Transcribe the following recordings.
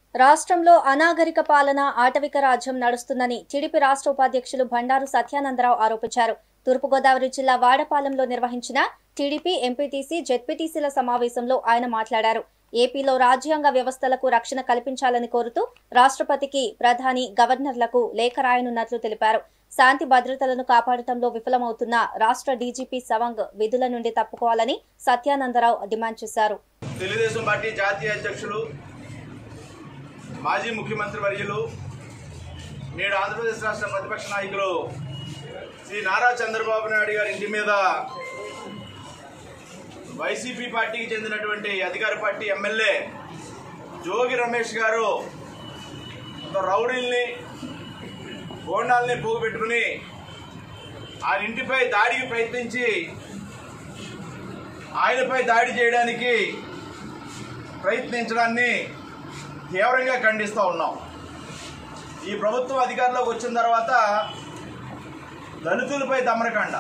రాష్ట్రంలో అనాగరిక పాలన ఆటవిక రాజ్యం నడుస్తుందని టీడీపీ రాష్ట్ర ఉపాధ్యక్షులు బండారు సత్యానందరావు ఆరోపించారు తూర్పుగోదావరి జిల్లా వాడపాలెంలో నిర్వహించిన టీడీపీ ఎంపీటీసీ జెడ్పీటీసీల సమావేశంలో ఆయన మాట్లాడారు ఏపీలో రాజ్యాంగ వ్యవస్థలకు రక్షణ కల్పించాలని కోరుతూ రాష్ట్రపతికి ప్రధాని గవర్నర్లకు లేఖ రాయనున్నట్లు తెలిపారు శాంతి భద్రతలను కాపాడటంలో విఫలమవుతున్న రాష్ట్ర డీజీపీ సవంగ్ విధుల నుండి తప్పుకోవాలని సత్యానందరావు డిమాండ్ చేశారు తెలుగుదేశం పార్టీ జాతీయ అధ్యక్షులు మాజీ ముఖ్యమంత్రి వర్యులు నేడు ఆంధ్రప్రదేశ్ రాష్ట్ర ప్రతిపక్ష నాయకులు శ్రీ నారా చంద్రబాబు నాయుడు గారి ఇంటి మీద వైసీపీ పార్టీకి చెందినటువంటి అధికార పార్టీ ఎమ్మెల్యే జోగి రమేష్ గారు ఒక రౌడీల్ని గోండాల్ని పోగుపెట్టుకుని ఆయన ఇంటిపై దాడికి ప్రయత్నించి ఆయనపై దాడి చేయడానికి ప్రయత్నించడాన్ని తీవ్రంగా ఖండిస్తూ ఉన్నాం ఈ ప్రభుత్వం అధికారంలోకి వచ్చిన తర్వాత దళితులపై దమనకాండ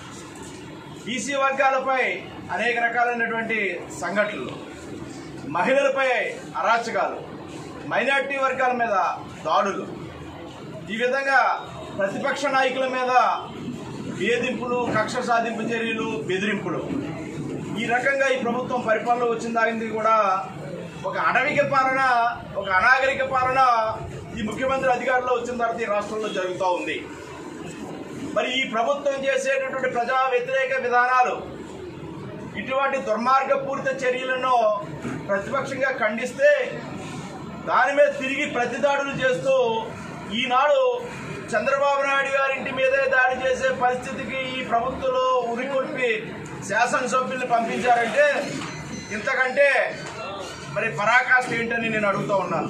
బీసీ వర్గాలపై అనేక రకాలైనటువంటి సంఘటనలు మహిళలపై అరాచకాలు మైనార్టీ వర్గాల మీద దాడులు ఈ విధంగా ప్రతిపక్ష నాయకుల మీద వేధింపులు కక్ష సాధింపు చర్యలు బెదిరింపులు ఈ రకంగా ఈ ప్రభుత్వం పరిపాలన వచ్చిన దాగింది కూడా ఒక అటవిక పాలన ఒక అనాగరిక పాలన ఈ ముఖ్యమంత్రి అధికారంలో వచ్చిన తర్వాత ఈ రాష్ట్రంలో జరుగుతూ ఉంది మరి ఈ ప్రభుత్వం చేసేటటువంటి ప్రజా వ్యతిరేక విధానాలు ఇటువంటి దుర్మార్గపూరిత చర్యలను ప్రతిపక్షంగా ఖండిస్తే దాని మీద తిరిగి ప్రతిదాడులు చేస్తూ ఈనాడు చంద్రబాబు నాయుడు గారి ఇంటి మీదే దాడి చేసే పరిస్థితికి ఈ ప్రభుత్వంలో ఉరికొల్పి శాసనసభ్యుల్ని పంపించారంటే ఇంతకంటే మరి పరాకాష్ఠ ఏంటని నేను అడుగుతూ ఉన్నాను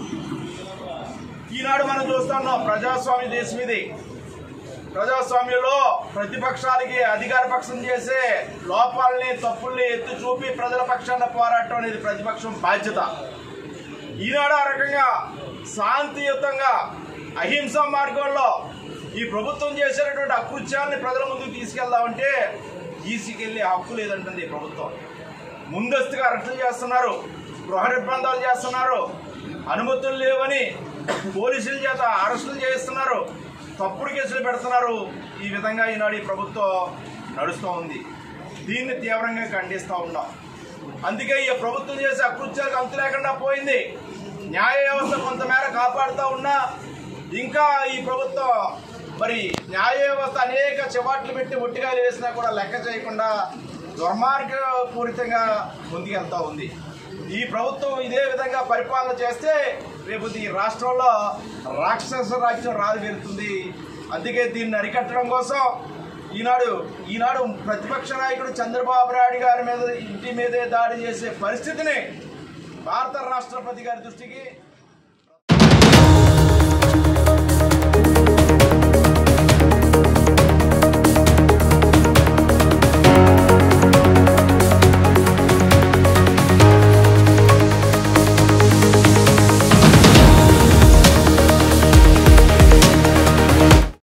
ఈనాడు మనం చూస్తున్నాం ప్రజాస్వామ్య దేశం ఇది ప్రజాస్వామ్యంలో ప్రతిపక్షాలకి అధికార పక్షం చేసే లోపాలని తప్పుల్ని ఎత్తి చూపి ప్రజల పక్షాన పోరాటం అనేది ప్రతిపక్షం బాధ్యత ఈనాడు ఆ రకంగా శాంతియుతంగా అహింసా మార్గంలో ఈ ప్రభుత్వం చేసేటటువంటి అకృత్యాలని ప్రజల ముందుకు తీసుకెళ్దామంటే తీసుకెళ్లే హక్కు లేదంటుంది ఈ ప్రభుత్వం ముందస్తుగా అరెస్టులు చేస్తున్నారు గృహ నిర్బంధాలు చేస్తున్నారు అనుమతులు లేవని పోలీసుల చేత అరెస్టులు చేస్తున్నారు తప్పుడు కేసులు పెడుతున్నారు ఈ విధంగా ఈనాడు ఈ ప్రభుత్వం నడుస్తూ ఉంది దీన్ని తీవ్రంగా ఖండిస్తూ ఉన్నాం అందుకే ఈ ప్రభుత్వం చేసే అకృత్యాలకు అంతు లేకుండా పోయింది న్యాయ వ్యవస్థ కొంతమేర కాపాడుతూ ఉన్నా ఇంకా ఈ ప్రభుత్వం మరి న్యాయ వ్యవస్థ అనేక చివాట్లు పెట్టి ముట్టిగాలు వేసినా కూడా లెక్క చేయకుండా దుర్మార్గపూరితంగా ముందుకెళ్తా ఉంది ఈ ప్రభుత్వం ఇదే విధంగా పరిపాలన చేస్తే రేపు ఈ రాష్ట్రంలో రాక్షస రాజ్యం రాజుగెలుతుంది అందుకే దీన్ని అరికట్టడం కోసం ఈనాడు ఈనాడు ప్రతిపక్ష నాయకుడు చంద్రబాబు నాయుడు గారి మీద ఇంటి మీదే దాడి చేసే పరిస్థితిని భారత రాష్ట్రపతి గారి దృష్టికి